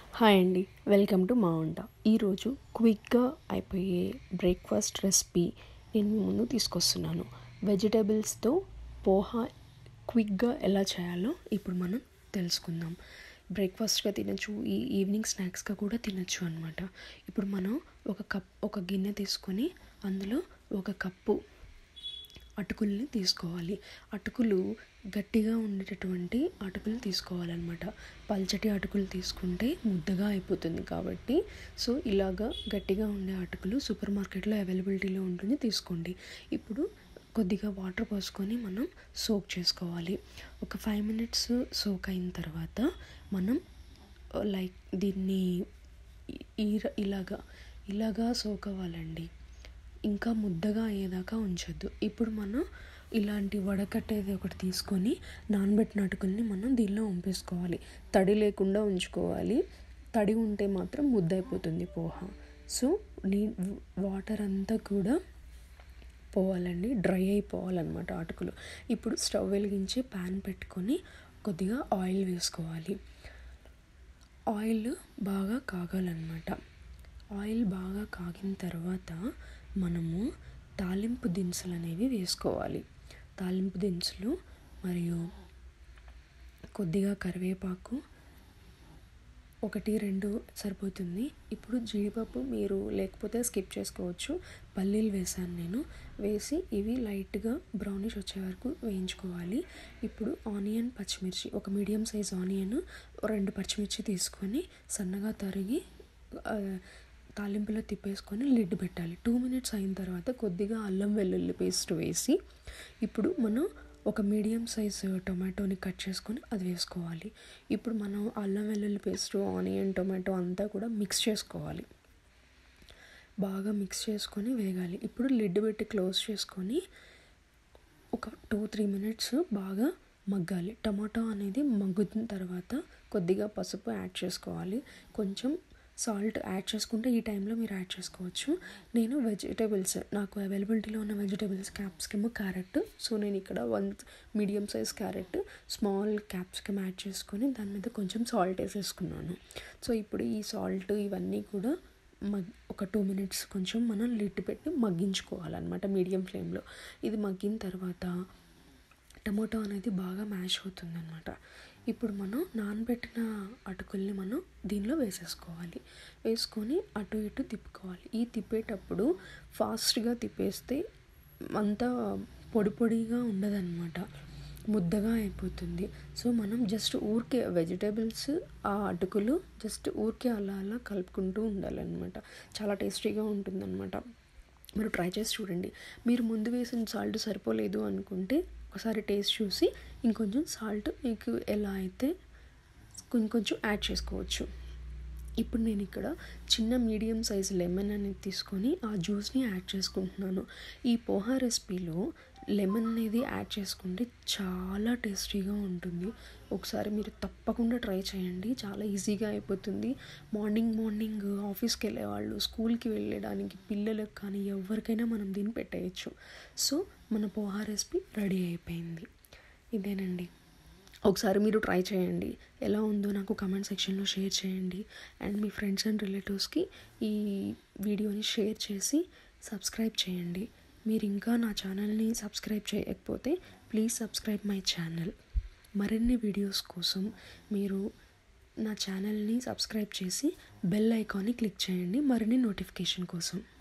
hi అండి welcome to మా వంట ఈరోజు క్విక్గా అయిపోయే బ్రేక్ఫాస్ట్ రెసిపీ నేను మీ ముందు తీసుకొస్తున్నాను వెజిటేబుల్స్తో పోహా క్విక్గా ఎలా చేయాలో ఇప్పుడు మనం తెలుసుకుందాం బ్రేక్ఫాస్ట్గా తినచ్చు ఈ ఈవినింగ్ స్నాక్స్గా కూడా తినచ్చు అనమాట ఇప్పుడు మనం ఒక కప్ ఒక గిన్నె తీసుకొని అందులో ఒక కప్పు అటుకుల్ని తీసుకోవాలి అటుకులు గట్టిగా ఉండేటటువంటి అటుకులు తీసుకోవాలన్నమాట పల్చటి అటుకులు తీసుకుంటే ముద్దగా అయిపోతుంది కాబట్టి సో ఇలాగా గట్టిగా ఉండే అటుకులు సూపర్ మార్కెట్లో అవైలబిలిటీలో ఉంటుంది తీసుకోండి ఇప్పుడు కొద్దిగా వాటర్ పోసుకొని మనం సోక్ చేసుకోవాలి ఒక ఫైవ్ మినిట్స్ సోక్ అయిన తర్వాత మనం లైక్ దీన్ని ఈ ఇలాగా ఇలాగా సోక్ అవ్వాలండి ఇంకా ముద్దగా అయ్యేదాకా ఉంచొద్దు ఇప్పుడు మనం ఇలాంటి వడకట్టేది ఒకటి తీసుకొని నానబెట్టిన అటుకుల్ని మనం దీనిలో వంపేసుకోవాలి తడి లేకుండా ఉంచుకోవాలి తడి ఉంటే మాత్రం ముద్ద అయిపోతుంది పోహ సో నీ వాటర్ అంతా కూడా పోవాలండి డ్రై అయిపోవాలన్నమాట అటుకులు ఇప్పుడు స్టవ్ వెలిగించి ప్యాన్ పెట్టుకొని కొద్దిగా ఆయిల్ వేసుకోవాలి ఆయిల్ బాగా కాగాలన్నమాట ఆయిల్ బాగా కాగిన తర్వాత మనము తాలింపు దినుసులు అనేవి వేసుకోవాలి తాలింపు దినుసులు మరియు కొద్దిగా కరివేపాకు ఒకటి రెండు సరిపోతుంది ఇప్పుడు జీడిపప్పు మీరు లేకపోతే స్కిప్ చేసుకోవచ్చు పల్లీలు వేసాను నేను వేసి ఇవి లైట్గా బ్రౌనిష్ వచ్చే వరకు వేయించుకోవాలి ఇప్పుడు ఆనియన్ పచ్చిమిర్చి ఒక మీడియం సైజ్ ఆనియన్ రెండు పచ్చిమిర్చి తీసుకొని సన్నగా తరిగి తాలింపులో తిప్పేసుకొని లిడ్ పెట్టాలి టూ మినిట్స్ అయిన తర్వాత కొద్దిగా అల్లం వెల్లుల్లి పేస్ట్ వేసి ఇప్పుడు మనం ఒక మీడియం సైజ్ టొమాటోని కట్ చేసుకొని అది వేసుకోవాలి ఇప్పుడు మనం అల్లం వెల్లుల్లి పేస్ట్ ఆనియన్ టొమాటో అంతా కూడా మిక్స్ చేసుకోవాలి బాగా మిక్స్ చేసుకొని వేగాలి ఇప్పుడు లిడ్ పెట్టి క్లోజ్ చేసుకొని ఒక టూ త్రీ మినిట్స్ బాగా మగ్గాలి టమాటో అనేది మగ్గుతున్న తర్వాత కొద్దిగా పసుపు యాడ్ చేసుకోవాలి కొంచెం సాల్ట్ యాడ్ చేసుకుంటే ఈ టైంలో మీరు యాడ్ చేసుకోవచ్చు నేను వెజిటేబుల్స్ నాకు అవైలబిలిటీలో ఉన్న వెజిటేబుల్స్ క్యాప్సికమ్ క్యారెట్ సో నేను ఇక్కడ one medium size carrot small capsicum add చేసుకొని దాని మీద కొంచెం సాల్ట్ వేసేసుకున్నాను సో ఇప్పుడు ఈ సాల్ట్ ఇవన్నీ కూడా మగ్ ఒక టూ మినిట్స్ కొంచెం మనం లిడ్ పెట్టి మగ్గించుకోవాలన్నమాట మీడియం ఫ్లేమ్లో ఇది మగ్గిన తర్వాత టమోటో అనేది బాగా మ్యాష్ అవుతుందన్నమాట ఇప్పుడు మనం నానబెట్టిన అటుకుల్ని మనం దీనిలో వేసేసుకోవాలి వేసుకొని అటు ఇటు తిప్పుకోవాలి ఈ తిప్పేటప్పుడు ఫాస్ట్గా తిప్పేస్తే అంతా పొడి పొడిగా ఉండదన్నమాట ముద్దగా అయిపోతుంది సో మనం జస్ట్ ఊరికే వెజిటేబుల్స్ ఆ అటుకులు జస్ట్ ఊరికే అలా అలా కలుపుకుంటూ ఉండాలన్నమాట చాలా టేస్టీగా ఉంటుందన్నమాట మీరు ట్రై చేసి చూడండి మీరు ముందు వేసిన సాల్ట్ సరిపోలేదు అనుకుంటే ఒకసారి టేస్ట్ చూసి ఇంకొంచెం సాల్ట్ మీకు ఎలా అయితే కొంచెం కొంచెం యాడ్ చేసుకోవచ్చు ఇప్పుడు నేను ఇక్కడ చిన్న మీడియం సైజ్ లెమన్ అనేది తీసుకొని ఆ జ్యూస్ని యాడ్ చేసుకుంటున్నాను ఈ పోహా రెసిపీలో లెమన్ అనేది యాడ్ చేసుకుంటే చాలా టేస్టీగా ఉంటుంది ఒకసారి మీరు తప్పకుండా ట్రై చేయండి చాలా ఈజీగా అయిపోతుంది మార్నింగ్ మార్నింగ్ ఆఫీస్కి వెళ్ళే వాళ్ళు స్కూల్కి వెళ్ళడానికి పిల్లలకు కానీ ఎవరికైనా మనం దీన్ని పెట్టేయచ్చు సో మన పోహా రెసిపీ రెడీ అయిపోయింది ఇదేనండి ఒకసారి మీరు ట్రై చేయండి ఎలా ఉందో నాకు కమెంట్ సెక్షన్లో షేర్ చేయండి అండ్ మీ ఫ్రెండ్స్ అండ్ రిలేటివ్స్కి ఈ వీడియోని షేర్ చేసి సబ్స్క్రైబ్ చేయండి మీరు ఇంకా నా ఛానల్ని సబ్స్క్రైబ్ చేయకపోతే ప్లీజ్ సబ్స్క్రైబ్ మై ఛానల్ మరిన్ని వీడియోస్ కోసం మీరు నా ఛానల్ని సబ్స్క్రైబ్ చేసి బెల్ ఐకాన్ని క్లిక్ చేయండి మరిన్ని నోటిఫికేషన్ కోసం